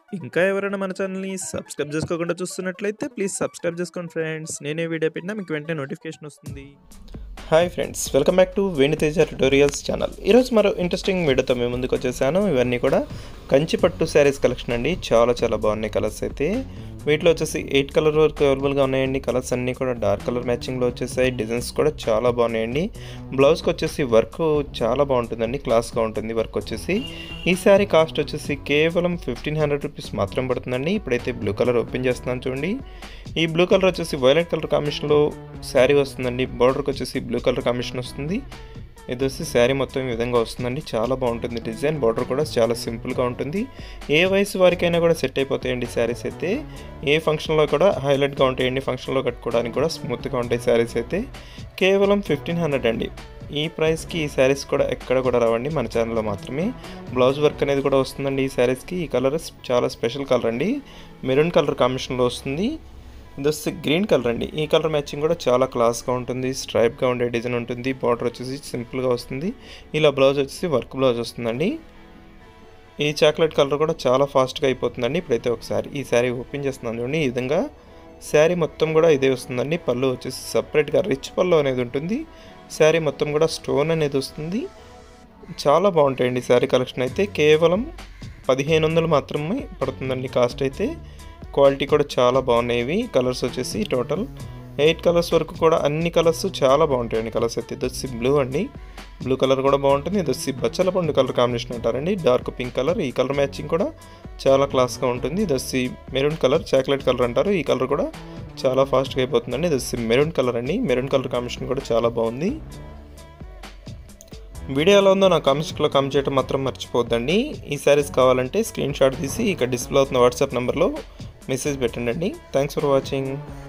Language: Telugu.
ఇంకా ఎవరైనా మన ఛానల్‌ని సబ్స్క్రైబ్ చేసుకోకుండా చూస్తున్నట్లయితే ప్లీజ్ సబ్స్క్రైబ్ చేసుకోండి ఫ్రెండ్స్. నేనే వీడియో పెట్టినా మీకు వెంటనే నోటిఫికేషన్ వస్తుంది. Hi friends welcome back to Venuteja tutorials channel ఈరోజు మరో ఇంట్రెస్టింగ్ వీడియోతో మేము ముందుకు వచ్చేసాను ఇవన్నీ కూడా కంచి పట్టు శారీస్ కలెక్షన్ అండి చాలా చాలా బాగున్నాయి కలర్స్ అయితే వీటిలో వచ్చేసి ఎయిట్ కలర్ వరకు అవైలబుల్గా ఉన్నాయండి కలర్స్ అన్నీ కూడా డార్క్ కలర్ మ్యాచింగ్లో వచ్చేసాయి డిజైన్స్ కూడా చాలా బాగున్నాయండి బ్లౌజ్కి వచ్చేసి వర్క్ చాలా బాగుంటుందండి క్లాస్గా ఉంటుంది వర్క్ వచ్చేసి ఈ శారీ కాస్ట్ వచ్చేసి కేవలం ఫిఫ్టీన్ హండ్రెడ్ రూపీస్ మాత్రం పడుతుందండి ఇప్పుడైతే బ్లూ కలర్ ఓపెన్ చేస్తున్నాను చూడండి ఈ బ్లూ కలర్ వచ్చేసి వైలెట్ కలర్ కాంబినేషన్లో శారీ వస్తుందండి బార్డర్కి వచ్చేసి బ్లూ కలర్ కాంబినేషన్ వస్తుంది ఇది వచ్చి శారీ మొత్తం ఈ విధంగా వస్తుందండి చాలా బాగుంటుంది డిజైన్ బార్డర్ కూడా చాలా సింపుల్గా ఉంటుంది ఏ వయసు వారికైనా కూడా సెట్ అయిపోతాయండి శారీస్ అయితే ఏ ఫంక్షన్లో కూడా హైలైట్గా ఉంటాయండి ఫంక్షన్లో కట్టుకోవడానికి కూడా స్మూత్గా ఉంటాయి శారీస్ అయితే కేవలం ఫిఫ్టీన్ హండ్రెడ్ అండి ఈ ప్రైస్కి ఈ శారీస్ కూడా ఎక్కడ కూడా రావండి మన ఛానల్లో మాత్రమే బ్లౌజ్ వర్క్ అనేది కూడా వస్తుందండి ఈ శారీస్కి ఈ కలర్ చాలా స్పెషల్ కలర్ అండి మెరూన్ కలర్ కాంబినేషన్లో వస్తుంది ఇది వచ్చి గ్రీన్ కలర్ అండి ఈ కలర్ మ్యాచింగ్ కూడా చాలా క్లాస్గా ఉంటుంది స్ట్రైప్గా ఉండే డిజైన్ ఉంటుంది బార్డర్ వచ్చేసి సింపుల్గా వస్తుంది ఇలా బ్లౌజ్ వచ్చేసి వర్క్ బ్లౌజ్ వస్తుందండి ఈ చాక్లెట్ కలర్ కూడా చాలా ఫాస్ట్గా అయిపోతుందండి ఇప్పుడైతే ఒకసారి ఈ శారీ ఓపెన్ చేస్తున్నాను చూడండి ఈ విధంగా శారీ మొత్తం కూడా ఇదే వస్తుందండి పళ్ళు వచ్చేసి సపరేట్గా రిచ్ పళ్ళు అనేది ఉంటుంది శారీ మొత్తం కూడా స్టోన్ అనేది వస్తుంది చాలా బాగుంటాయండి శారీ కలెక్షన్ అయితే కేవలం పదిహేను వందలు మాత్రమే పడుతుందండి కాస్ట్ అయితే క్వాలిటీ కూడా చాలా బాగున్నాయి ఇవి కలర్స్ వచ్చేసి టోటల్ ఎయిట్ కలర్స్ వరకు కూడా అన్ని కలర్స్ చాలా బాగుంటాయండి కలర్స్ అయితే ఇది వచ్చి బ్లూ అండి బ్లూ కలర్ కూడా బాగుంటుంది ఇది వచ్చి బచ్చల పండు కలర్ కాంబినేషన్ అంటారండి డార్క్ పింక్ కలర్ ఈ కలర్ మ్యాచింగ్ కూడా చాలా క్లాస్గా ఉంటుంది ఇది వచ్చి మెరూన్ కలర్ చాక్లెట్ కలర్ అంటారు ఈ కలర్ కూడా చాలా ఫాస్ట్గా అయిపోతుందండి ఇది వచ్చి మెరూన్ కలర్ అండి మెరూన్ కలర్ కాంబినేషన్ కూడా చాలా బాగుంది వీడియో ఎలా ఉందో నా కామెంట్స్లో కామెంట్ చేయడం మాత్రం మర్చిపోద్దండి ఈ శారీస్ కావాలంటే స్క్రీన్ షాట్ తీసి ఇక్కడ డిస్ప్లే అవుతున్న వాట్సాప్ నెంబర్లో మెసేజ్ పెట్టండి థ్యాంక్స్ ఫర్ వాచింగ్